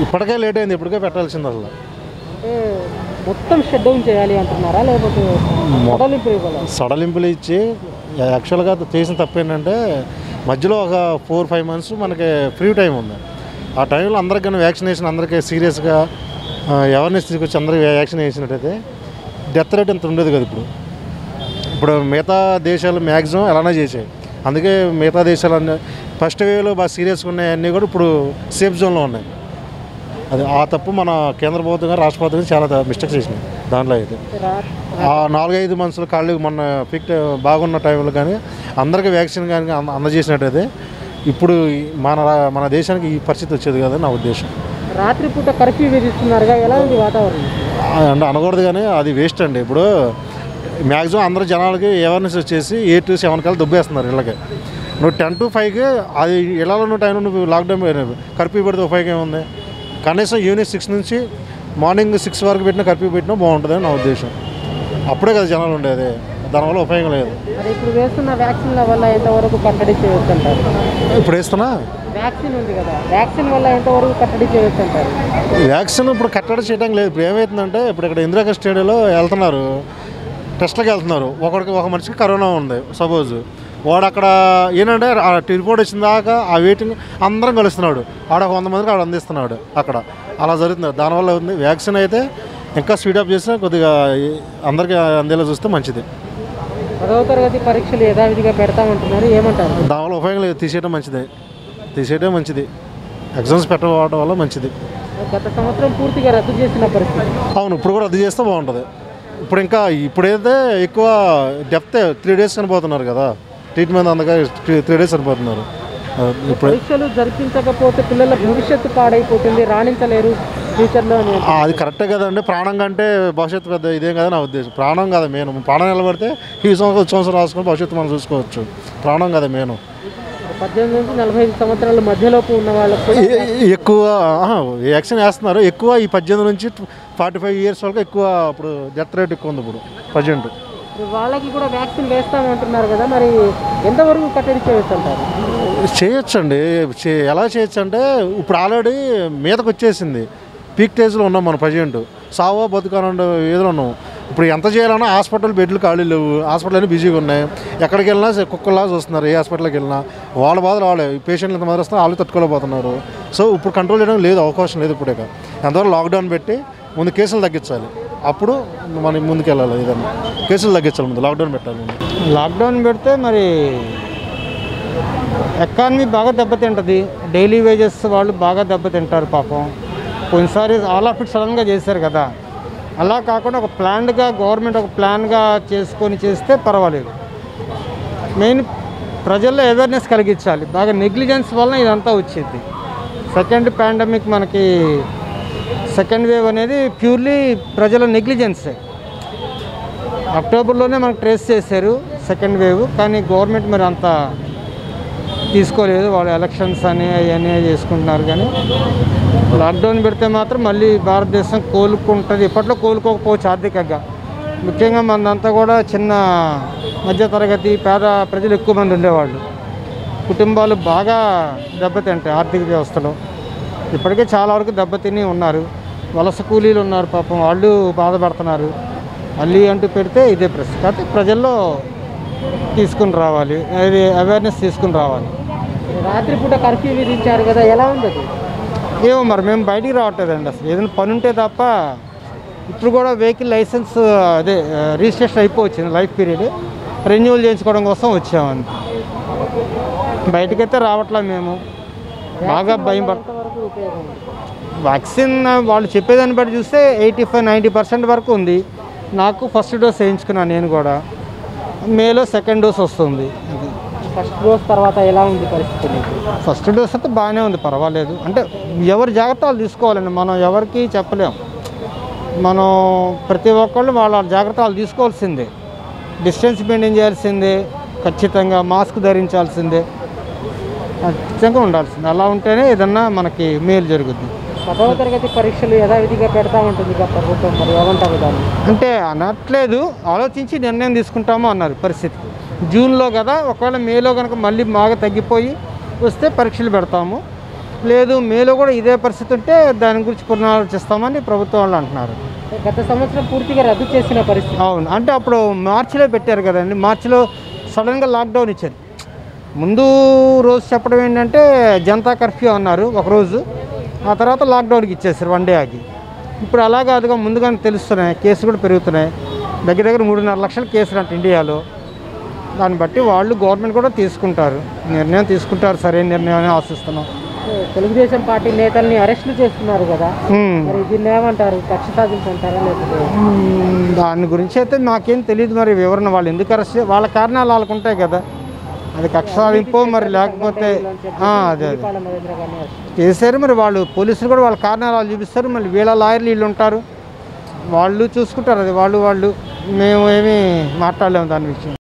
ఇప్పటికే లేట్ అయింది ఇప్పటికే పెట్టాల్సింది అసలు అంటే మొత్తం షట్ డౌన్ చేయాలి అంటున్నారా లేకపోతే సడలింపు ఇవ్వాలి సడలింపులు ఇచ్చి యాక్చువల్గా చేసిన తప్పు ఏంటంటే మధ్యలో ఒక ఫోర్ ఫైవ్ మంత్స్ మనకి ఫ్రీ టైం ఉంది ఆ టైంలో అందరికీ వ్యాక్సినేషన్ అందరికీ సీరియస్గా అవేర్నెస్ తీసుకొచ్చి అందరికీ వ్యాక్సిన్ వేసినట్టయితే డెత్ రేట్ ఇంత ఉండేది కదా ఇప్పుడు ఇప్పుడు మిగతా దేశాలు మ్యాక్సిమం ఎలానే చేసాయి అందుకే మిగతా దేశాలన్నీ ఫస్ట్ వేవ్లో బాగా సీరియస్గా ఉన్నాయి అన్నీ కూడా ఇప్పుడు సేఫ్ జోన్లో ఉన్నాయి అది ఆ తప్పు మన కేంద్ర ప్రభుత్వం కానీ రాష్ట్ర ప్రభుత్వం కానీ చాలా మిస్టేక్స్ చేసినాయి దాంట్లో అయితే ఆ నాలుగైదు మంత్స్లో కాళ్ళు మొన్న పిక్ బాగున్న టైంలో కానీ అందరికీ వ్యాక్సిన్ కానీ అంద- అందజేసినట్టయితే ఇప్పుడు ఈ మన రా- మన దేశానికి ఈ పరిస్థితి వచ్చేది కదా నా ఉద్దేశం రాత్రిపూట కర్ఫ్యూ విధిస్తున్నారుగా ఎలా ఉంది వాతావరణం ఆ, అంటే అనకూడదు కానీ అది వేస్ట్ అండి ఇప్పుడు మ్యాక్సిమం అందరు జనాలకి అవేర్నెస్ వచ్చేసి ఎయిట్ టు సెవెన్ కల్లా దుబ్బేస్తున్నారు ఇళ్ళకి నువ్వు టెన్ టు ఫైవ్కి అది ఇళ్ళలో నువ్వు టైం నువ్వు లాక్డౌన్ కర్ఫ్యూ పెడితే ఉపయోగం ఏముంది కనీసం ఈవినింగ్ సిక్స్ నుంచి మార్నింగ్ సిక్స్ వరకు పెట్టిన కర్ఫ్యూ పెట్టినా బాగుంటుందని నా ఉద్దేశం అప్పుడే కదా జనాలు ఉండేది దానివల్ల ఉపయోగం లేదు మరి ఇప్పుడు వేస్తున్న వ్యాక్సిన్ల వల్ల ఎంతవరకు కట్టడి చేయవచ్చు అంటారు ఇప్పుడు వేస్తున్నా వ్యాక్సిన్ ఉంది కదా వ్యాక్సిన్ వల్ల ఎంతవరకు కట్టడి చేయవచ్చు అంటారు వ్యాక్సిన్ ఇప్పుడు కట్టడి చేయడం లేదు ఇప్పుడు ఏమవుతుందంటే ఇప్పుడు ఇక్కడ ఇందిరాగా స్టేడియంలో వెళ్తున్నారు టెస్ట్లకు వెళ్తున్నారు ఒకడికి ఒక మనిషికి కరోనా ఉంది సపోజ్ వాడు అక్కడ ఏంటంటే ఆ రిపోర్ట్ వచ్చిన దాకా ఆ వెయిటింగ్ అందరం కలుస్తున్నాడు ఆడ ఒక వంద మందికి ఆడ అందిస్తున్నాడు అక్కడ అలా జరుగుతుంది దానివల్ల ఉంది వ్యాక్సిన్ అయితే ఇంకా స్పీడప్ చేస్తే కొద్దిగా అందరికీ అందేలా చూస్తే మంచిది పదవ తరగతి పరీక్షలు యథావిధిగా పెడతామంటున్నారు ఏమంటారు దానివల్ల ఉపయోగం లేదు తీసేయడం మంచిదే తీసేయడం మంచిది ఎగ్జామ్స్ పెట్టకపోవడం వల్ల మంచిది గత సంవత్సరం పూర్తిగా రద్దు చేసిన పరిస్థితి అవును ఇప్పుడు కూడా రద్దు చేస్తే బాగుంటుంది ఇప్పుడు ఇంకా ఇప్పుడైతే ఎక్కువ డెప్త్ త్రీ డేస్ చనిపోతున్నారు కదా ట్రీట్మెంట్ అందగా త్రీ డేస్ చనిపోతున్నారు ఆ, ఇప్పుడు పరీక్షలు జరిపించకపోతే పిల్లల భవిష్యత్తు పాడైపోతుంది రాణించలేరు ఫ్యూచర్లో అని ఆ, అది కరెక్టే కదండి ప్రాణం కంటే భవిష్యత్తు పెద్ద ఇదేం కదా నా ఉద్దేశం ప్రాణం కదా మెయిన్ ప్రాణం నిలబడితే ఈ సంవత్సరం వచ్చే సంవత్సరం రాసుకొని భవిష్యత్తు మనం చూసుకోవచ్చు ప్రాణం కదా మెయిన్ పద్దెనిమిది నుంచి నలభై ఐదు సంవత్సరాల మధ్యలోపు ఉన్న వాళ్ళకు ఎక్కువ ఆహా, వ్యాక్సిన్ వేస్తున్నారు ఎక్కువ ఈ పద్దెనిమిది నుంచి ఫార్టీ ఫైవ్ ఇయర్స్ వరకు ఎక్కువ ఇప్పుడు డెత్ రేట్ ఎక్కువ ఉంది ఇప్పుడు ప్రజెంట్ వాళ్ళకి కూడా వ్యాక్సిన్ వేస్తామంటున్నారు కదా మరి ఎంతవరకు కట్టడి చేయొచ్చు అంటారు చేయొచ్చండి చే- ఎలా చేయొచ్చు అంటే ఇప్పుడు ఆల్రెడీ మీదకి వచ్చేసింది పీక్ స్టేజ్లో ఉన్నాం మనం ప్రజెంట్ సావో బతుకానండి ఏదో ఉన్నాం ఇప్పుడు ఎంత చేయాలన్నా హాస్పిటల్ బెడ్లు ఖాళీ లేవు హాస్పిటల్ అన్నీ బిజీగా ఉన్నాయి ఎక్కడికి వెళ్ళినా సే- కుక్కలా చూస్తున్నారు ఏ హాస్పిటల్కి వెళ్ళినా వాళ్ళ బాధలు వాళ్ళే ఈ పేషెంట్లు ఎంత మంది వస్తున్నా వాళ్ళు తట్టుకోలేకపోతున్నారు సో ఇప్పుడు కంట్రోల్ చేయడం లేదు అవకాశం లేదు ఇప్పుడు ఇక ఎంతవరకు లాక్డౌన్ పెట్టి ముందు కేసులు తగ్గించాలి అప్పుడు మనం ముందుకు వెళ్ళాలి ఏదన్నా కేసులు తగ్గించాలి ముందు లాక్డౌన్ పెట్టాలి ముందు లాక్డౌన్ పెడితే మరి ఎకానమీ బాగా దెబ్బతింటుంది డైలీ వేజెస్ వాళ్ళు బాగా దెబ్బతింటారు పాపం కొన్నిసారి ఆల్ ఆఫ్ ఇట్ సడన్గా చేశారు కదా అలా కాకుండా ఒక ప్లాన్డ్గా గవర్నమెంట్ ఒక ప్లాన్గా చేసుకొని చేస్తే పర్వాలేదు మెయిన్ ప్రజల్లో అవేర్నెస్ కలిగించాలి బాగా నెగ్లిజెన్స్ వలన ఇదంతా వచ్చింది సెకండ్ పాండమిక్ మనకి సెకండ్ వేవ్ అనేది ప్యూర్లీ ప్రజల నెగ్లిజెన్సే అక్టోబర్లోనే మనకు ట్రేస్ చేశారు సెకండ్ వేవ్ కానీ గవర్నమెంట్ మరి అంత తీసుకోలేదు వాళ్ళు ఎలక్షన్స్ అని అవన్నీ చేసుకుంటున్నారు కానీ లాక్డౌన్ పెడితే మాత్రం మళ్ళీ భారతదేశం కోలుకుంటుంది ఇప్పట్లో కోలుకోకపోవచ్చు ఆర్థికంగా ముఖ్యంగా మనంతా కూడా చిన్న మధ్యతరగతి పేద ప్రజలు ఎక్కువ మంది ఉండేవాళ్ళు కుటుంబాలు బాగా దెబ్బతింటాయి ఆర్థిక వ్యవస్థలో ఇప్పటికే చాలా వరకు దెబ్బతిని ఉన్నారు వలస కూలీలు ఉన్నారు పాపం వాళ్ళు బాధపడుతున్నారు మళ్ళీ అంటూ పెడితే ఇదే ప్రశ్న కాకపోతే ప్రజల్లో తీసుకుని రావాలి అది అవేర్నెస్ తీసుకుని రావాలి రాత్రిపూట కర్ఫ్యూ విధించారు కదా ఎలా ఉంది అది ఏమో మరి మేము బయటికి రావట్లేదండి అసలు ఏదైనా పని ఉంటే తప్ప ఇప్పుడు కూడా వెహికల్ లైసెన్స్ అదే రిజిస్ట్రేషన్ అయిపోవచ్చింది లైఫ్ పీరియడ్ రెన్యువల్ చేయించుకోవడం కోసం వచ్చామండి బయటకైతే రావట్లే మేము బాగా భయం పడ ఎంతవరకు ఉపయోగం ఉంది? వ్యాక్సిన్ వాళ్ళు చెప్పేదాన్ని బట్టి చూస్తే ఎయిటీ ఫైవ్ నైంటీ పర్సెంట్ వరకు ఉంది నాకు ఫస్ట్ డోస్ వేయించుకున్నాను నేను కూడా మేలో సెకండ్ డోస్ వస్తుంది అది ఫస్ట్ డోస్ తర్వాత ఎలా ఉంది పరిస్థితి మీకు ఫస్ట్ డోస్ అయితే బాగానే ఉంది పర్వాలేదు అంటే ఎవరి జాగ్రత్తలు తీసుకోవాలండి మనం ఎవరికి చెప్పలేం మనం ప్రతి ఒక్కళ్ళు వాళ్ళ జాగ్రత్తలు తీసుకోవాల్సిందే డిస్టెన్స్ మెయింటైన్ చేయాల్సిందే ఖచ్చితంగా మాస్క్ ధరించాల్సిందే ఖచ్చితంగా ఉండాల్సిందే అలా ఉంటేనే ఏదన్నా మనకి మేలు జరుగుద్ది పదవ తరగతి పరీక్షలు యథావిధిగా పెడతామంటుంది ఇక ప్రభుత్వం మరి ఏమంటారు దాన్ని అంటే అనట్లేదు ఆలోచించి నిర్ణయం తీసుకుంటాము అన్నారు పరిస్థితి జూన్లో కదా ఒకవేళ మేలో కనుక మళ్ళీ బాగా తగ్గిపోయి వస్తే పరీక్షలు పెడతాము లేదు మేలో కూడా ఇదే పరిస్థితి ఉంటే దాని గురించి పునరాలోచిస్తామని ప్రభుత్వం వాళ్ళు అంటున్నారు గత సంవత్సరం పూర్తిగా రద్దు చేసిన పరిస్థితి అవును అంటే అప్పుడు మార్చిలో పెట్టారు కదండి మార్చిలో సడన్గా లాక్డౌన్ ఇచ్చారు ముందు రోజు చెప్పడం ఏంటంటే జనతా కర్ఫ్యూ అన్నారు ఒకరోజు ఆ తర్వాత లాక్డౌన్కి ఇచ్చేసారు వన్ డే ఆగి ఇప్పుడు అలా కాదుగా ముందుగానే తెలుస్తున్నాయి కేసులు కూడా పెరుగుతున్నాయి దగ్గర దగ్గర మూడున్నర లక్షల కేసులు అంట ఇండియాలో దాన్ని బట్టి వాళ్ళు గవర్నమెంట్ కూడా తీసుకుంటారు నిర్ణయం తీసుకుంటారు సరైన నిర్ణయం అని ఆశిస్తున్నాం తెలుగుదేశం పార్టీ నేతల్ని అరెస్టులు చేస్తున్నారు కదా హ్మ్. మరి దీన్ని ఏమంటారు కక్ష సాధింపు అంటారా లేకపోతే మ్మ్, దాని గురించి అయితే మాకేం తెలియదు మరి వివరణ వాళ్ళు ఎందుకు అరెస్ట్ చే- వాళ్ళ కారణాలు వాళ్ళకు ఉంటాయి కదా అది కక్ష సాధింపో మరి లేకపోతే ఆ, అదే అదే పాల నరేంద్ర గారిని అరెస్ట్ చేశారు మరి వాళ్ళు పోలీసులు కూడా వాళ్ళ కారణాలు వాళ్ళు చూపిస్తారు మళ్ళీ వీళ్ళ లాయర్లు వీళ్ళు ఉంటారు వాళ్ళు చూసుకుంటారు అది వాళ్ళు వాళ్ళు మేము ఏమీ మాట్లాడలేము దాని విషయం